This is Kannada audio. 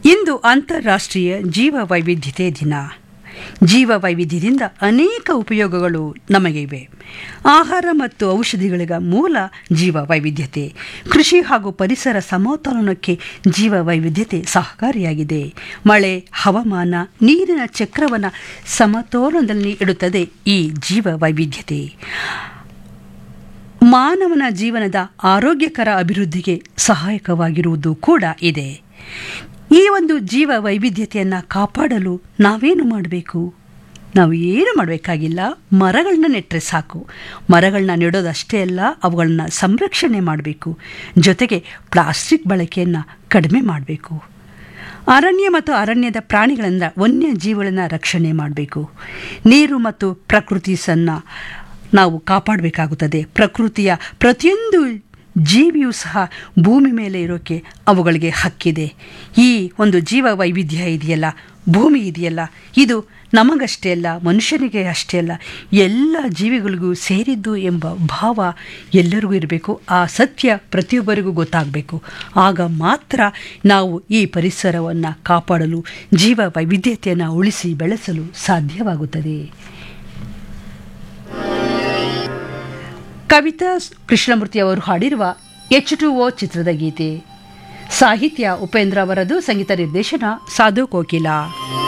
ಇಂದು ಅಂತಾರಾಷ್ಟ್ರೀಯ ಜೀವ ವೈವಿಧ್ಯತೆ ದಿನ ಜೀವ ವೈವಿಧ್ಯದಿಂದ ಅನೇಕ ಉಪಯೋಗಗಳು ನಮಗೆ ಇವೆ ಆಹಾರ ಮತ್ತು ಔಷಧಿಗಳ ಮೂಲ ಜೀವ ವೈವಿಧ್ಯತೆ ಕೃಷಿ ಹಾಗೂ ಪರಿಸರ ಸಮತೋಲನಕ್ಕೆ ಜೀವ ವೈವಿಧ್ಯತೆ ಸಹಕಾರಿಯಾಗಿದೆ ಮಳೆ ಹವಾಮಾನ ನೀರಿನ ಚಕ್ರವನ್ನು ಸಮತೋಲನದಲ್ಲಿ ಇಡುತ್ತದೆ ಈ ಜೀವ ವೈವಿಧ್ಯತೆ ಮಾನವನ ಜೀವನದ ಆರೋಗ್ಯಕರ ಅಭಿವೃದ್ಧಿಗೆ ಸಹಾಯಕವಾಗಿರುವುದು ಕೂಡ ಇದೆ ಈ ಒಂದು ಜೀವ ವೈವಿಧ್ಯತೆಯನ್ನು ಕಾಪಾಡಲು ನಾವೇನು ಮಾಡಬೇಕು ನಾವು ಏನು ಮಾಡಬೇಕಾಗಿಲ್ಲ ಮರಗಳನ್ನ ನೆಟ್ಟರೆ ಸಾಕು ಮರಗಳನ್ನ ನೆಡೋದಷ್ಟೇ ಅಲ್ಲ ಅವುಗಳನ್ನ ಸಂರಕ್ಷಣೆ ಮಾಡಬೇಕು ಜೊತೆಗೆ ಪ್ಲಾಸ್ಟಿಕ್ ಬಳಕೆಯನ್ನು ಕಡಿಮೆ ಮಾಡಬೇಕು ಅರಣ್ಯ ಮತ್ತು ಅರಣ್ಯದ ಪ್ರಾಣಿಗಳಿಂದ ವನ್ಯ ಜೀವಿಗಳನ್ನು ರಕ್ಷಣೆ ಮಾಡಬೇಕು ನೀರು ಮತ್ತು ಪ್ರಕೃತಿ ಸನ್ನ ನಾವು ಕಾಪಾಡಬೇಕಾಗುತ್ತದೆ ಪ್ರಕೃತಿಯ ಪ್ರತಿಯೊಂದು ಜೀವಿಯೂ ಸಹ ಭೂಮಿ ಮೇಲೆ ಇರೋಕ್ಕೆ ಅವುಗಳಿಗೆ ಹಕ್ಕಿದೆ ಈ ಒಂದು ಜೀವ ವೈವಿಧ್ಯ ಇದೆಯಲ್ಲ ಭೂಮಿ ಇದೆಯಲ್ಲ ಇದು ನಮಗಷ್ಟೇ ಅಲ್ಲ ಮನುಷ್ಯನಿಗೆ ಅಷ್ಟೇ ಅಲ್ಲ ಎಲ್ಲ ಜೀವಿಗಳಿಗೂ ಸೇರಿದ್ದು ಎಂಬ ಭಾವ ಎಲ್ಲರಿಗೂ ಇರಬೇಕು ಆ ಸತ್ಯ ಪ್ರತಿಯೊಬ್ಬರಿಗೂ ಗೊತ್ತಾಗಬೇಕು ಆಗ ಮಾತ್ರ ನಾವು ಈ ಪರಿಸರವನ್ನು ಕಾಪಾಡಲು ಜೀವ ವೈವಿಧ್ಯತೆಯನ್ನು ಉಳಿಸಿ ಬೆಳೆಸಲು ಸಾಧ್ಯವಾಗುತ್ತದೆ ಕವಿತಾ ಕೃಷ್ಣಮೂರ್ತಿ ಅವರು ಹಾಡಿರುವ ಎಚ್ ಟು ಓ ಚಿತ್ರದ ಗೀತೆ ಸಾಹಿತ್ಯ ಉಪೇಂದ್ರ ಅವರದು ಸಂಗೀತ ನಿರ್ದೇಶನ ಸಾಧು ಕೋಕಿಲ